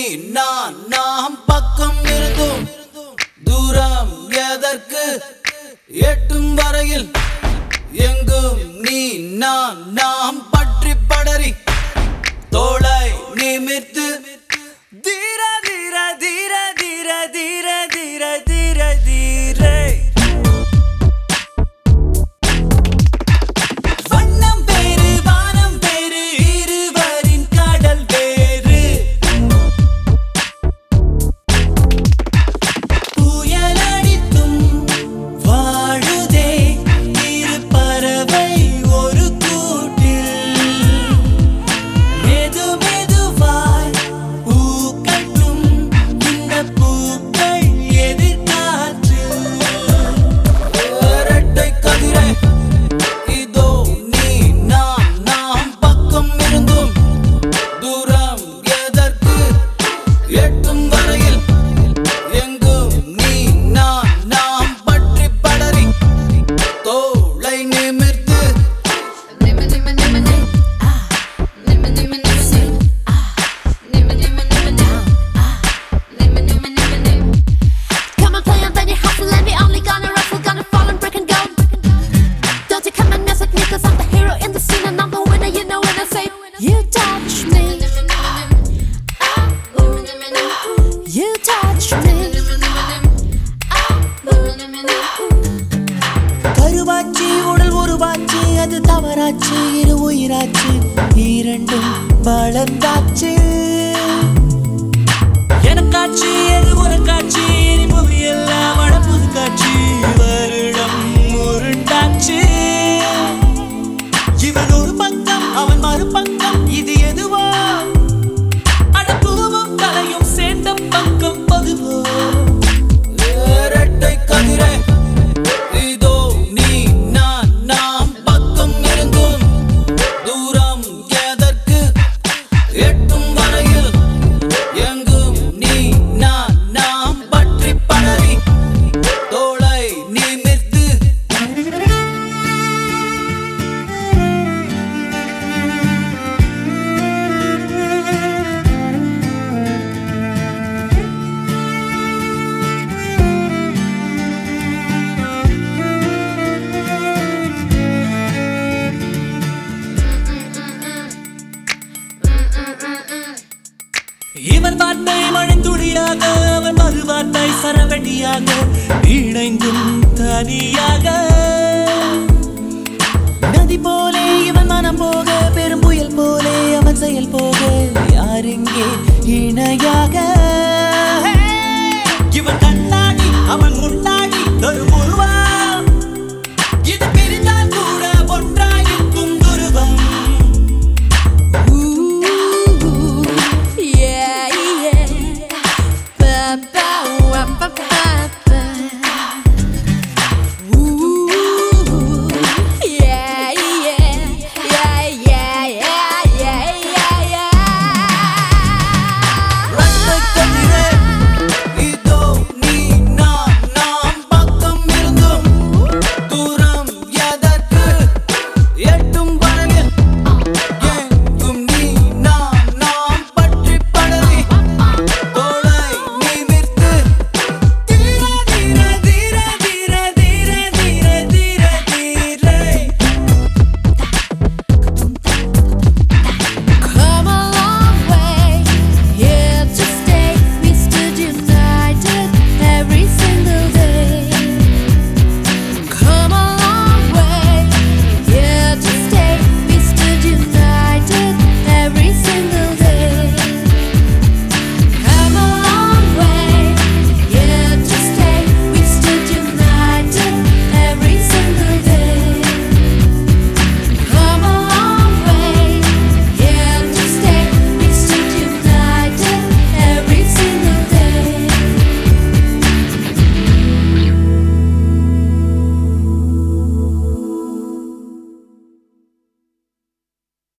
நான் நாம் பக்கம் இருந்தும் தூரம் எதற்கு எட்டும் வரையில் எங்கும் நீ நான் நாம் பற்றி படரி தோளை நிமிர்த்து தீர தீர தீர தீர தீர தீர தீர தீரே வண்ணம் வேறு வானம் வேறு இருவரின் கடல் வேறு புயலடித்தும் வாழுதே இரு பறவை ஒரு கூட்டில் மெது மெதுவாய் பூக்கட்டும் இந்த பூக்கள் எதிர்காற்றில் இரட்டை கதிரை இதோ நீ நாம் நாம் பக்கம் இருந்தும் தூரம் எதற்கு எட்டும் வரையில் எங்கும் நீ நான் நாம் பற்றி படரி தோளை நிமிர்த்து Nimma nimma nimma nim. Ah. Nimma nimma nimma nim. Ah. Nimma nimma nimma nim. Ah. Nimma nimma nimma nim. Come and play on then you hustle and we only gonna ruffle, gonna fall and break and go. Don't you come and mess with me cause I'm the hero in the scene and I'm the winner, you know when I say You touch me Ah, ooh. You touch me Ah, ooh. கருவாச்சி உடல் உருவாச்சு அது தவறாச்சு இரு உயிராச்சு இரண்டும் வளர்ந்தாச்சு எனக்காச்சு எது உனக்காச்சு இனி புவி எல்லாம் வட புது காட்சி வருடம் உருண்டாச்சு இவன் ஒரு பக்கம் அவன் மறுபக்கம் இது எதுவோ அடப்பூவும் தலையும் சேர்ந்த பக்கம் பதுவோ இரட்டை கதிரை இதோ நீ நான் நாம் பக்கம் இருந்தும் தூரம் எதற்கு எட்டும் வரையில் எங்கும் நீ நான் நாம் பற்றி படரி தோளை நிமிர்த்து இவன் வார்த்தை மழைத்துளியாக அவன் மறு வார்த்தை சரவெடியாக இணைந்தும் தனியாக